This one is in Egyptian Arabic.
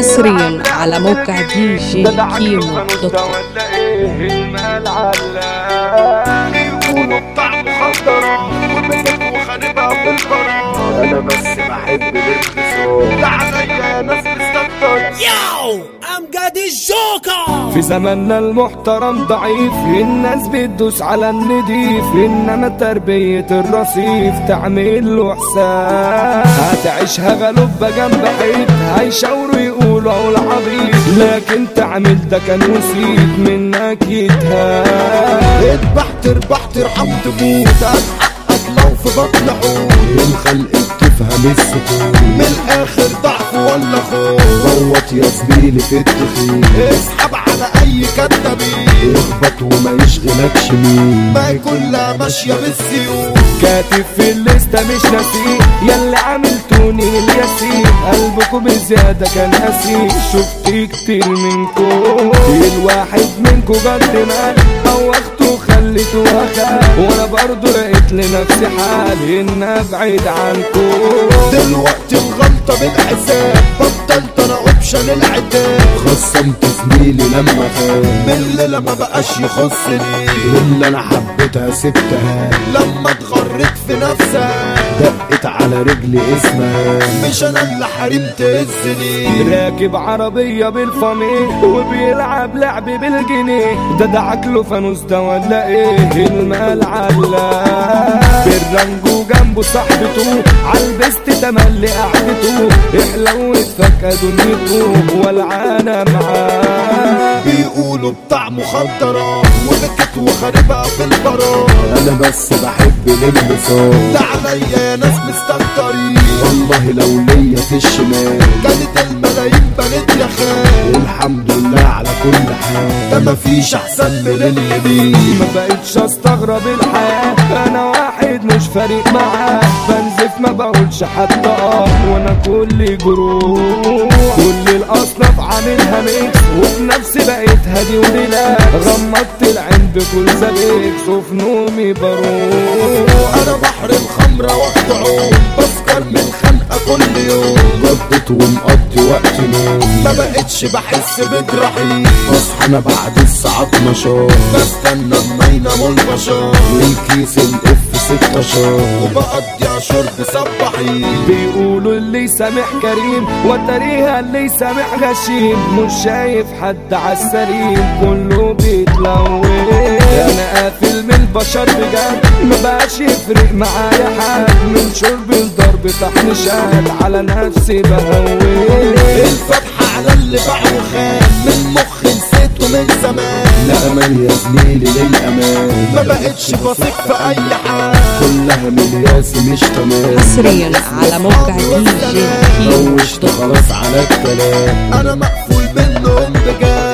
حصريا على موقع دي جي كيمو دوت كوم ولا ايه المال علام بيقولوا بتاع مخدرات ومسك وخاربها في القرار انا بس بحب الانتصار ده عليا ناس مستكتر في زماننا المحترم ضعيف الناس بتدوس على النضيف انما تربية الرصيف تعمل له حساب هتعيشها غلوبة جنب حيط هيشاوروا يقولوا اول عبيط لكن تعمل ده كان وسيط منك يتهاب اذبح تربح ترحم تموت حقك لو في بطن حوت الخلق بتفهم السكوت من الاخر ضعف ولا خوف صوت يا زميلي في التخين اسحب على اي كدابين اخبط وما يشغلكش مين ما هي كلها ماشيه بالسيوف كاتب في الليستة مش ناسيه ياللي عملتوني الياسين قلبكم بزيادة كان قاسي شفت كتير منكم الواحد منكم قد ما أوخته خليته أخاف وأنا برضو لقيت لنفسي حال إن أبعد عنكم دلوقتي الغلطة بالحساب بطلت انا اوبشن العتاب خصمت زميلي لما خان من اللي ما بقاش يخصني واللي انا حبيتها سبتها لما اتغرت في نفسها دقت على رجلي اسمها مش انا اللي حرمت السنين راكب عربية بالفامي وبيلعب لعب بالجنيه ده دعك له فانوس ده ولا ايه المال علا بالرنجو جنبه صاحبته عالبست تملي قعدته احلوت فكة دنيته والعانى معاه بيقولوا بتاع مخدرات وبكت وخاربها في البراء انا بس بحب الانبساط ده عليا يا ناس مستكترين والله لو ليا في الشمال كانت الملايين بنت يا خال الحمد لله على كل حال ده مفيش احسن من اليمين ما بقتش استغرب الحياة انا واحد مش فارق معاه بنزف ما بقولش حتى اه وانا كل جروح كل الاصناف عاملها ميكس وفي نفسي بقيت هادي وريلاكس غمضت العين بكل زبيكس وفي نومي بروح انا بحر الخمرة وقت عوم بسكر من خنقة كل يوم قضيت ومقضي وقت نوم ما بقتش بحس بجرحي بصحى انا بعد الساعات نشاط بستنى اما يناموا البشر الكيس الاف ستة شهر وبقضي شرب سبحين بيقولوا اللي سامح كريم وتريها اللي سامح غشيم مش شايف حد عالسليم كله بيتلون انا قافل من البشر بجد ما بقاش يفرق معايا حد من شرب الضرب تحنيشات على نفسي بهون الفتحة على اللي باع وخان من مخي نسيته من زمان لا امان يا زميلي للامان ما بقتش بثق في اي حال كلها ملياسي مش تمام حصريا على موقع دي جي كيمو روشت دوت كوم خلاص على الكلام انا مقفول منهم بجد